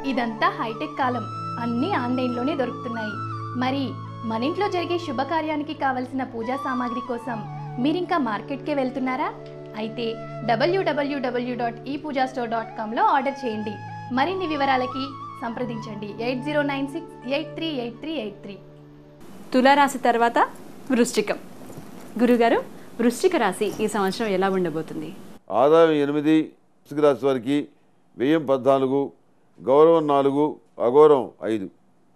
ఇదంతా హైటెక్ కాలం అన్నీ ఆన్లైన్లోనే దొరుకుతున్నాయి మరి మన ఇంట్లో జరిగే శుభకార్యానికి కావలసిన పూజా సామాగ్రి కోసం మీరింకా మార్కెట్కే వెళ్తున్నారా అయితే WWW dot e Pooja store dot కామ్లో ఆర్డర్ చేయండి మరిన్ని వివరాలకి సంప్రదించండి eight zero nine six eight three eight three eight three తులారాశి తర్వాత వృశ్చికం గురుగారు వృశ్చిక రాశి ఈ సంవత్సరం ఎలా ఉండబోతుంది ఆదాయం ఎనిమిది వృశ్చిక రాశి వారికి వ్యయం పద్నాలుగు గౌరవం నాలుగు అగౌరవం ఐదు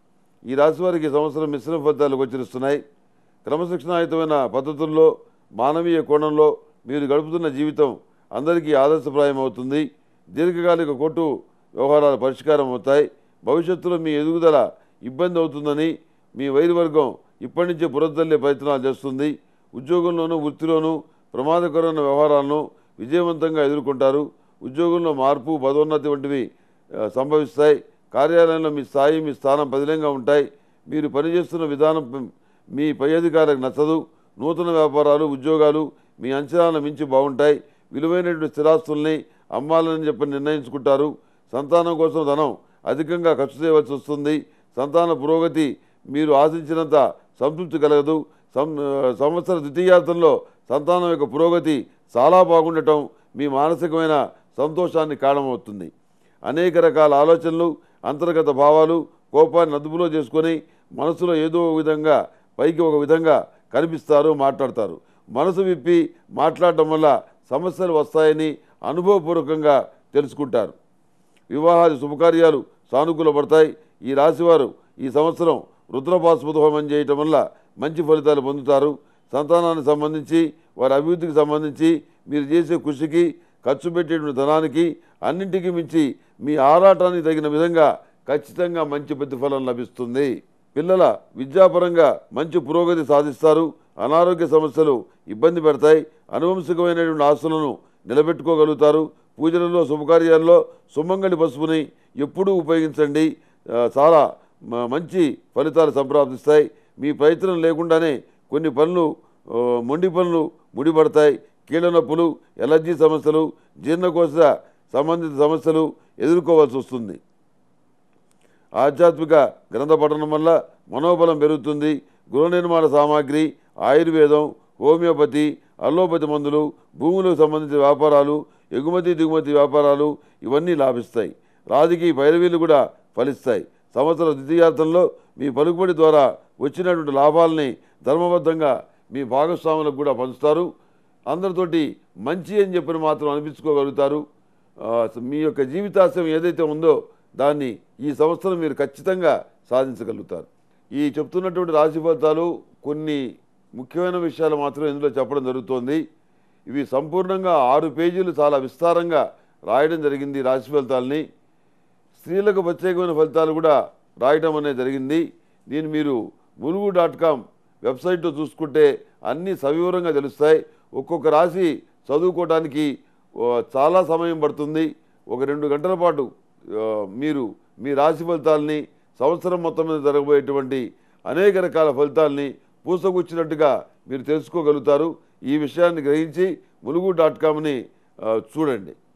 ఈ రాశి వారికి ఈ సంవత్సరం మిశ్రమ ఫలితాలు గోచరిస్తున్నాయి క్రమశిక్షణాయుతమైన పద్ధతుల్లో మానవీయ కోణంలో మీరు గడుపుతున్న జీవితం అందరికీ ఆదర్శప్రాయం అవుతుంది దీర్ఘకాలిక కోర్టు వ్యవహారాలు పరిష్కారం అవుతాయి భవిష్యత్తులో మీ ఎదుగుదల ఇబ్బంది అవుతుందని మీ వైరువర్గం ఇప్పటి నుంచే పురద్దల్లే ప్రయత్నాలు చేస్తుంది ఉద్యోగంలోనూ వృత్తిలోనూ ప్రమాదకరమైన వ్యవహారాలను విజయవంతంగా ఎదుర్కొంటారు ఉద్యోగంలో మార్పు పదోన్నతి వంటివి ఆ, సంభవిస్తాయి కార్యాలయంలో మీ స్థాయి మీ స్థానం పదిలంగా ఉంటాయి మీరు పనిచేస్తున్న విధానం ప- మీ పై అధికారులకు నచ్చదు నూతన వ్యాపారాలు ఉద్యోగాలు మీ అంచనాలను మించి బాగుంటాయి విలువైనటువంటి స్థిరాస్తుల్ని అమ్మాలని చెప్పి నిర్ణయించుకుంటారు సంతానం కోసం ధనం అధికంగా ఖర్చు చేయవలసి వస్తుంది సంతాన పురోగతి మీరు ఆశించినంత సంతృప్తి కలగదు సం సంవత్సర ద్వితీయార్థంలో సంతానం యొక్క పురోగతి చాలా బాగుండటం మీ మానసికమైన సంతోషాన్ని కారణమవుతుంది అనేక రకాల ఆలోచనలు అంతర్గత భావాలు కోపాన్ని అదుపులో చేసుకొని మనసులో ఏదో ఒక విధంగా పైకి ఒక విధంగా కనిపిస్తారు మాట్లాడతారు మనసు విప్పి మాట్లాడటం వల్ల సమస్యలు వస్తాయని అనుభవపూర్వకంగా తెలుసుకుంటారు వివాహాది శుభకార్యాలు సానుకూలపడతాయి ఈ రాశివారు ఈ సంవత్సరం రుద్రపాశుపత హోమం చేయటం వల్ల మంచి ఫలితాలు పొందుతారు సంతానానికి సంబంధించి వారి అభివృద్ధికి సంబంధించి మీరు చేసే కృషికి ఖర్చు పెట్టేటువంటి ధనానికి అన్నింటికి మించి మీ ఆరాటానికి తగిన విధంగా ఖచ్చితంగా మంచి ప్రతిఫలం లభిస్తుంది పిల్లల విద్యాపరంగా మంచి పురోగతి సాధిస్తారు అనారోగ్య సమస్యలు ఇబ్బంది పెడతాయి అనువంశికమైనటువంటి ఆస్తులను నిలబెట్టుకోగలుగుతారు పూజలలో శుభకార్యాల్లో సుమంగళి పసుపుని ఎప్పుడూ ఉపయోగించండి ఆ, చాలా మ- మంచి ఫలితాలు సంప్రాప్తిస్తాయి మీ ప్రయత్నం లేకుండానే కొన్ని పనులు ఆ, మొండి పనులు ముడిపడతాయి కీళ్ళ నొప్పులు ఎలర్జీ సమస్యలు జీర్ణకోశ సంబంధిత సమస్యలు ఎదుర్కోవాల్సి వస్తుంది ఆధ్యాత్మిక గ్రంథ పఠనం వల్ల మనోబలం పెరుగుతుంది గృహ నిర్మాణ సామాగ్రి ఆయుర్వేదం హోమియోపతి అల్లోపతి మందులు భూములకు సంబంధించిన వ్యాపారాలు ఎగుమతి దిగుమతి వ్యాపారాలు ఇవన్నీ లాభిస్తాయి రాజకీయ పైరవీలు కూడా ఫలిస్తాయి సంవత్సర ద్వితీయార్థంలో మీ పలుకుబడి ద్వారా వచ్చినటువంటి లాభాలని ధర్మబద్ధంగా మీ భాగస్వాములకు కూడా పంచుతారు అందరితోటి మంచి అని చెప్పిన మాత్రం అనిపించుకోగలుగుతారు ఆ, మీ యొక్క జీవితాశయం ఏదైతే ఉందో దాన్ని ఈ సంవత్సరం మీరు ఖచ్చితంగా సాధించగలుగుతారు ఈ చెప్తున్నటువంటి రాశి ఫలితాలు కొన్ని ముఖ్యమైన విషయాలు మాత్రం ఇందులో చెప్పడం జరుగుతోంది ఇవి సంపూర్ణంగా ఆరు పేజీలు చాలా విస్తారంగా రాయడం జరిగింది ఈ రాశి ఫలితాలని స్త్రీలకు ప్రత్యేకమైన ఫలితాలు కూడా రాయటం అనేది జరిగింది దీన్ని మీరు ములుగు డాట్ కామ్ వెబ్సైట్లో చూసుకుంటే అన్నీ సవివరంగా తెలుస్తాయి ఒక్కొక్క రాశి చదువుకోవడానికి ఓ, చాలా సమయం పడుతుంది ఒక రెండు గంటల పాటు ఆ, మీరు మీ రాశి ఫలితాలని సంవత్సరం మొత్తం మీద జరగబోయేటువంటి అనేక రకాల ఫలితాలని పూసగుచ్చినట్టుగా మీరు తెలుసుకోగలుగుతారు ఈ విషయాన్ని గ్రహించి ములుగు డాట్ కామ్ని ఆ, చూడండి